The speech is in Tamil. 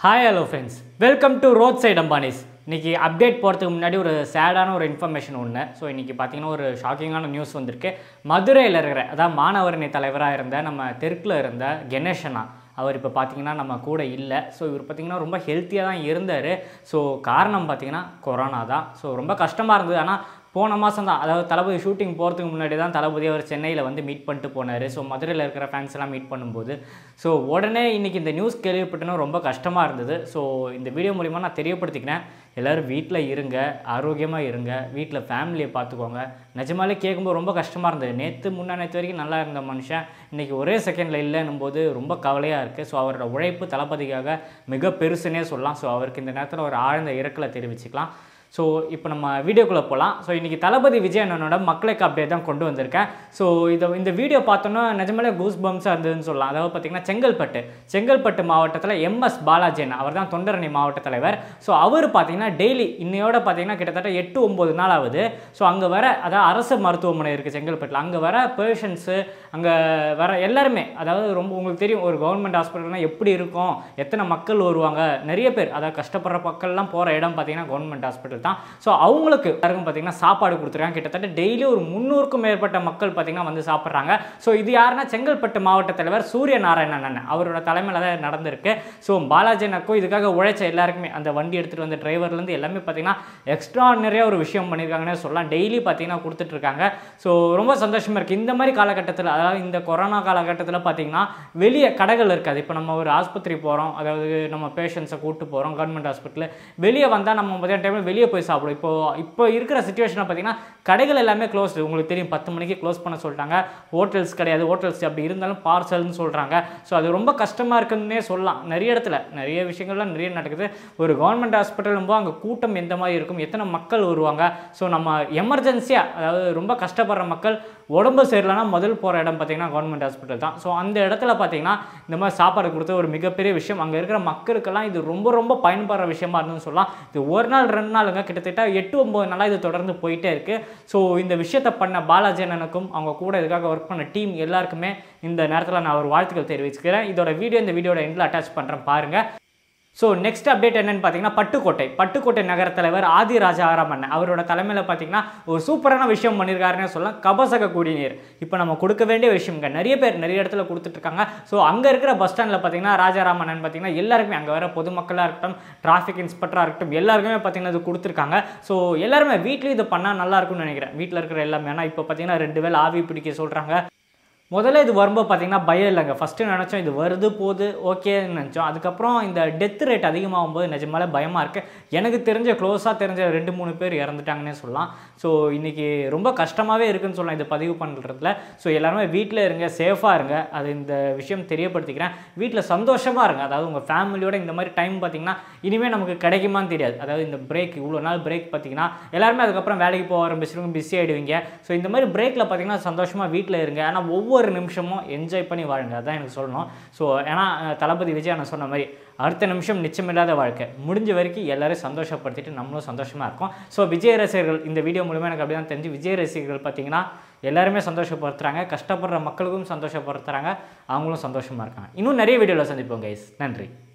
hi hello friends welcome to road side Ambanis இன்னைக்கு அப்டேட் போகிறதுக்கு முன்னாடி ஒரு சேடான ஒரு இன்ஃபர்மேஷன் ஒன்று ஸோ இன்றைக்கி பார்த்தீங்கன்னா ஒரு ஷாக்கிங்கான நியூஸ் வந்திருக்கு மதுரையில் இருக்கிற அதாவது மாணவரணி தலைவராக இருந்த நம்ம தெற்கில் இருந்த கணேசனா அவர் இப்போ பார்த்தீங்கன்னா நம்ம கூட இல்லை ஸோ இவர் பார்த்தீங்கன்னா ரொம்ப ஹெல்த்தியாக தான் இருந்தார் ஸோ காரணம் பார்த்தீங்கன்னா கொரோனா தான் ஸோ ரொம்ப கஷ்டமாக இருந்தது ஆனால் போன மாதம் தான் அதாவது தளபதி ஷூட்டிங் போகிறதுக்கு முன்னாடி தான் தளபதி அவர் சென்னையில் வந்து மீட் பண்ணிட்டு போனார் ஸோ மதுரையில் இருக்கிற ஃபேன்ஸ் எல்லாம் மீட் பண்ணும்போது ஸோ உடனே இன்றைக்கி இந்த நியூஸ் கேள்விப்பட்டனா ரொம்ப கஷ்டமாக இருந்தது ஸோ இந்த வீடியோ மூலிமா நான் தெரியப்படுத்திக்கிறேன் எல்லோரும் வீட்டில் இருங்க ஆரோக்கியமாக இருங்க வீட்டில் ஃபேமிலியை பார்த்துக்கோங்க நிஜமாலே கேட்கும்போது ரொம்ப கஷ்டமாக இருந்தது நேற்று முன்னா நேற்று வரைக்கும் நல்லா இருந்த மனுஷன் இன்றைக்கி ஒரே செகண்டில் இல்லைன்னும் போது ரொம்ப கவலையாக இருக்குது ஸோ அவரோட உழைப்பு தளபதிக்காக மிக பெருசுன்னே சொல்லலாம் ஸோ அவருக்கு இந்த நேரத்தில் ஒரு ஆழ்ந்த இரக்கலை தெரிவிச்சுக்கலாம் ஸோ இப்போ நம்ம வீடியோக்குள்ளே போகலாம் ஸோ இன்றைக்கி தளபதி விஜய் அண்ணனோட மக்களுக்கு அப்டேட் தான் கொண்டு வந்திருக்கேன் ஸோ இதை இந்த வீடியோ பார்த்தோன்னா நிஜமாலே கூஸ் பம்ஸாக இருந்ததுன்னு சொல்லலாம் அதாவது பார்த்திங்கன்னா செங்கல்பட்டு செங்கல்பட்டு மாவட்டத்தில் எம்எஸ் பாலாஜி அண்ணா அவர் தான் தொண்டரணி மாவட்ட தலைவர் ஸோ அவர் பார்த்தீங்கன்னா டெய்லி இன்னையோட பார்த்தீங்கன்னா கிட்டத்தட்ட எட்டு ஒம்பது நாள் ஆகுது ஸோ அங்கே வர அதாவது அரசு மருத்துவமனை இருக்குது செங்கல்பட்டில் அங்கே வர பேஷண்ட்ஸு அங்கே வர எல்லாருமே அதாவது ரொம்ப உங்களுக்கு தெரியும் ஒரு கவர்மெண்ட் ஹாஸ்பிட்டல்னால் எப்படி இருக்கும் எத்தனை மக்கள் வருவாங்க நிறைய பேர் அதாவது கஷ்டப்படுற மக்கள்லாம் போகிற இடம் பார்த்தீங்கன்னா கவர்மெண்ட் ஹாஸ்பிட்டல் தான் ஸோ அவங்களுக்கு எல்லாருக்கும் பார்த்தீங்கன்னா சாப்பாடு கொடுத்துருக்காங்க கிட்டத்தட்ட டெய்லி ஒரு முந்நூறுக்கும் மேற்பட்ட மக்கள் பார்த்தீங்கன்னா வந்து சாப்பிட்றாங்க ஸோ இது யாருன்னா செங்கல்பட்டு மாவட்ட தலைவர் சூரிய நாராயணன் அண்ணன் அவரோட தலைமையில் தான் நடந்திருக்கு ஸோ பாலாஜி அண்ணனுக்கும் இதுக்காக உழைச்ச எல்லாருக்குமே அந்த வண்டி எடுத்துகிட்டு வந்த டிரைவர்லேருந்து எல்லாமே பார்த்தீங்கன்னா எக்ஸ்ட்ரானரியாக ஒரு விஷயம் பண்ணியிருக்காங்கன்னே சொல்லலாம் டெய்லி பார்த்தீங்கன்னா கொடுத்துட்ருக்காங்க ஸோ ரொம்ப சந்தோஷமாக இருக்குது இந்த மாதிரி காலகட்டத்தில் அதாவது இந்த கொரோனா காலகட்டத்தில் பார்த்தீங்கன்னா வெளியே கடைகள் இருக்காது இப்போ நம்ம ஒரு ஆஸ்பத்திரி போகிறோம் அதாவது நம்ம பேஷண்ட்ஸை கூப்பிட்டு போகிறோம் கவர்மெண்ட் ஹாஸ்பிட்டலில் வெளியே வந்தால் நம்ம மதியான டைமில் வெளியே போய் சாப்பிடுவோம் இப்போ இப்போ இருக்கிற சுச்சுவேஷனில் பார்த்தீங்கன்னா கடைகள் எல்லாமே க்ளோஸ்டு உங்களுக்கு தெரியும் பத்து மணிக்கு க்ளோஸ் பண்ண சொல்லிட்டாங்க ஹோட்டல்ஸ் கிடையாது ஹோட்டல்ஸ் அப்படி இருந்தாலும் பார்சல்னு சொல்கிறாங்க ஸோ அது ரொம்ப கஷ்டமாக இருக்குன்னே சொல்லலாம் நிறைய இடத்துல நிறைய விஷயங்கள்லாம் நிறைய நடக்குது ஒரு கவர்மெண்ட் ஹாஸ்பிட்டலும் போது அங்கே கூட்டம் எந்த மாதிரி இருக்கும் எத்தனை மக்கள் வருவாங்க ஸோ நம்ம எமர்ஜென்சியாக அதாவது ரொம்ப கஷ்டப்படுற மக்கள் உடம்பு சரியில்லைனா முதல் போகிற இடம் பார்த்தீங்கன்னா கவர்மெண்ட் ஹாஸ்பிட்டல் தான் ஸோ அந்த இடத்துல பார்த்தீங்கன்னா இந்த மாதிரி சாப்பாடு கொடுத்த ஒரு மிகப்பெரிய விஷயம் அங்கே இருக்கிற மக்களுக்கெல்லாம் இது ரொம்ப ரொம்ப பயன்படுற விஷயமா இருந்துன்னு சொல்லலாம் இது ஒரு நாள் ரெண்டு நாளுங்க கிட்டத்தட்ட எட்டு ஒம்பது நாளாக இது தொடர்ந்து போயிட்டே இருக்குது ஸோ இந்த விஷயத்தை பண்ண பாலாஜி அண்ணனுக்கும் அவங்க கூட இதுக்காக ஒர்க் பண்ண டீம் எல்லாருக்குமே இந்த நேரத்தில் நான் ஒரு வாழ்த்துக்கள் தெரிவிச்சுக்கிறேன் இதோட வீடியோ இந்த வீடியோட எண்டில் அட்டாச் பண்ணுறேன் பாருங்கள் ஸோ நெக்ஸ்ட் அப்டேட் என்னன்னு பார்த்தீங்கன்னா பட்டுக்கோட்டை பட்டுக்கோட்டை நகர தலைவர் ஆதி ராஜாராம் அண்ணன் அவரோட தலைமையில் பார்த்தீங்கன்னா ஒரு சூப்பரான விஷயம் பண்ணியிருக்காருன்னு சொல்லலாம் கபசக குடிநீர் இப்போ நம்ம கொடுக்க வேண்டிய விஷயங்க நிறைய பேர் நிறைய இடத்துல கொடுத்துட்ருக்காங்க ஸோ அங்கே இருக்கிற பஸ் ஸ்டாண்டில் பார்த்தீங்கன்னா ராஜாராம் அண்ணன் பார்த்தீங்கன்னா எல்லாருக்குமே அங்கே வர பொதுமக்களாக இருக்கட்டும் டிராஃபிக் இன்ஸ்பெக்டராக இருக்கட்டும் எல்லாருக்குமே பார்த்தீங்கன்னா இது கொடுத்துருக்காங்க ஸோ எல்லாருமே வீட்லேயும் இது பண்ணால் நல்லா இருக்கும்னு நினைக்கிறேன் வீட்டில் இருக்கிற எல்லாமே ஏன்னா இப்போ பார்த்தீங்கன்னா ரெண்டு வேலை ஆவி பிடிக்க சொல்கிறாங்க முதல்ல இது வரும்போது பார்த்தீங்கன்னா பயம் இல்லைங்க ஃபஸ்ட்டு நினச்சோம் இது வருது போகுது ஓகேன்னு நினச்சோம் அதுக்கப்புறம் இந்த டெத் ரேட் அதிகமாகும் போது நிஜமாலே பயமாக இருக்குது எனக்கு தெரிஞ்ச க்ளோஸாக தெரிஞ்ச ரெண்டு மூணு பேர் இறந்துட்டாங்கன்னே சொல்லலாம் ஸோ இன்றைக்கி ரொம்ப கஷ்டமாகவே இருக்குன்னு சொல்லலாம் இது பதிவு பண்ணுறதுல ஸோ எல்லாருமே வீட்டில் இருங்க சேஃபாக இருங்க அது இந்த விஷயம் தெரியப்படுத்திக்கிறேன் வீட்டில் சந்தோஷமாக இருங்க அதாவது உங்கள் ஃபேமிலியோட இந்த மாதிரி டைம் பார்த்திங்கன்னா இனிமேல் நமக்கு கிடைக்குமான்னு தெரியாது அதாவது இந்த பிரேக் இவ்வளோ நாள் பிரேக் பார்த்திங்கன்னா எல்லாருமே அதுக்கப்புறம் வேலைக்கு போக ஆரம்பிச்சிருவங்க பிஸி ஆகிடுவீங்க ஸோ இந்த மாதிரி பிரேக்கில் பார்த்திங்கன்னா சந்தோஷமாக வீட்டில் இருங்க ஆனால் ஒவ்வொரு ஒவ்வொரு நிமிஷமும் என்ஜாய் பண்ணி வாழுங்க அதான் எனக்கு சொல்லணும் ஸோ ஏன்னா தளபதி விஜய் நான் சொன்ன மாதிரி அடுத்த நிமிஷம் நிச்சயமில்லாத வாழ்க்கை முடிஞ்ச வரைக்கும் எல்லாரும் சந்தோஷப்படுத்திட்டு நம்மளும் சந்தோஷமாக இருக்கும் ஸோ விஜய் ரசிகர்கள் இந்த வீடியோ மூலமாக எனக்கு அப்படி தான் தெரிஞ்சு விஜய் ரசிகர்கள் பார்த்தீங்கன்னா எல்லாருமே சந்தோஷப்படுத்துகிறாங்க கஷ்டப்படுற மக்களுக்கும் சந்தோஷப்படுத்துகிறாங்க அவங்களும் சந்தோஷமாக இருக்காங்க இன்னும் நிறைய வீடியோவில் சந்திப்போம் கைஸ் நன்றி